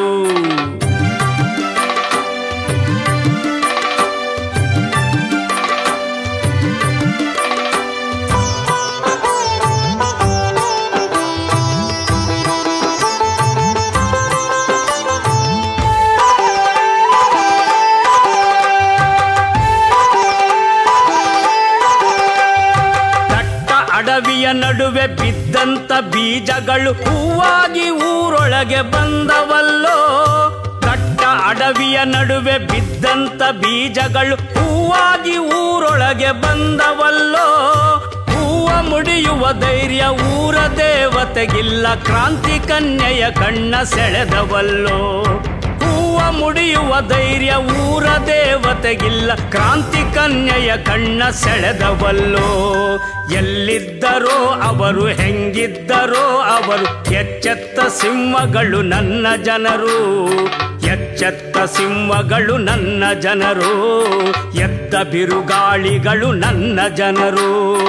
S1: ದಟ್ಟ ಅಡವಿಯ ನಡುವೆ ಬಿದ್ದಂತ ಬೀಜಗಳು ಹೂವಾಗಿ ಊರೊಳಗೆ ಬಂದವಲ್ಲೋ ದಟ್ಟ ಅಡವಿಯ ನಡುವೆ ಬಿದ್ದಂತ ಬೀಜಗಳು ಹೂವಾಗಿ ಊರೊಳಗೆ ಬಂದವಲ್ಲೋ ಹೂವ ಮುಡಿಯುವ ಧೈರ್ಯ ಊರ ದೇವತೆಗಿಲ್ಲ ಕ್ರಾಂತಿ ಕನ್ಯೆಯ ಕಣ್ಣ ಸೆಳೆದವಲ್ಲೋ ಹೂವ ಮುಡಿಯುವ ಧೈರ್ಯ ಊರ ದೇವತೆಗಿಲ್ಲ ಕ್ರಾಂತಿ ಕನ್ಯೆಯ ಕಣ್ಣ ಸೆಳೆದವಲ್ಲೋ ಎಲ್ಲಿದ್ದರೋ ಅವರು ಹೆಂಗಿದ್ದರೋ ಅವರು ಎಚ್ಚೆತ್ತ ಸಿಂಹಗಳು ನನ್ನ ಜನರು ಎಚ್ಚೆತ್ತ ಸಿಂಹಗಳು ನನ್ನ ಜನರು ಎದ್ದ ಬಿರುಗಾಳಿಗಳು ನನ್ನ ಜನರು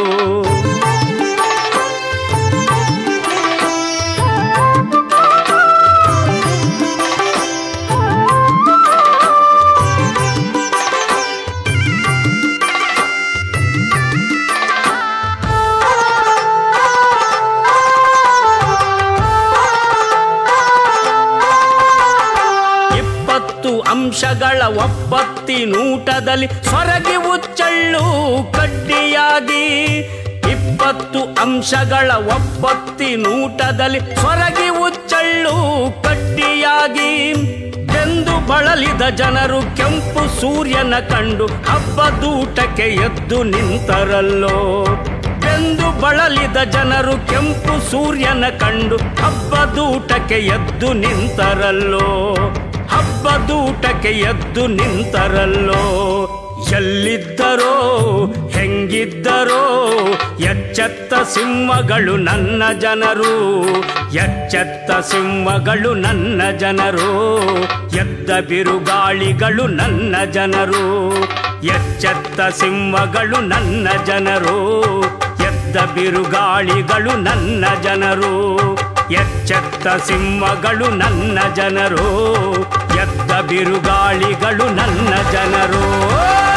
S1: ಇಪ್ಪತ್ತು ಅಂಶಗಳ ಒಪ್ಪತ್ತಿನೂಟದಲ್ಲಿ ಸೊರಗಿ ಉಚ್ಚಳ್ಳು ಕಡ್ಡಿಯಾಗಿ ಇಪ್ಪತ್ತು ಅಂಶಗಳ ಒಪ್ಪತ್ತಿನೂಟದಲ್ಲಿ ಸೊರಗಿ ಉಚ್ಚಳ್ಳು ಕಡ್ಡಿಯಾಗಿ ಬೆಂದು ಬಳಲಿದ ಜನರು ಕೆಂಪು ಸೂರ್ಯನ ಕಂಡು ಹಬ್ಬದೂಟಕ್ಕೆ ಎದ್ದು ನಿಂತರಲ್ಲೋ ಬೆಂದು ಬಳಲಿದ ಜನರು ಕೆಂಪು ಸೂರ್ಯನ ಕಂಡು ಹಬ್ಬದೂಟಕ್ಕೆ ಎದ್ದು ನಿಂತರಲ್ಲೋ ಹಬ್ಬದೂಟಕ್ಕೆ ಎದ್ದು ನಿಂತರಲ್ಲೋ ಎಲ್ಲಿದ್ದರೋ ಹೆಂಗಿದ್ದರೋ ಎಚ್ಚೆತ್ತ ಸಿಂಹಗಳು ನನ್ನ ಜನರು ಎಚ್ಚೆತ್ತ ಸಿಂಹಗಳು ನನ್ನ ಜನರು ಎದ್ದ ಬಿರುಗಾಳಿಗಳು ನನ್ನ ಜನರು ಎಚ್ಚೆತ್ತ ಸಿಂಹಗಳು ನನ್ನ ಜನರು ಎದ್ದ ಬಿರುಗಾಳಿಗಳು ನನ್ನ ಜನರು ಎಚ್ಚೆತ್ತ ಸಿಂಹಗಳು ನನ್ನ ಜನರು ಎದ್ದ ಬಿರುಗಾಳಿಗಳು ನನ್ನ ಜನರು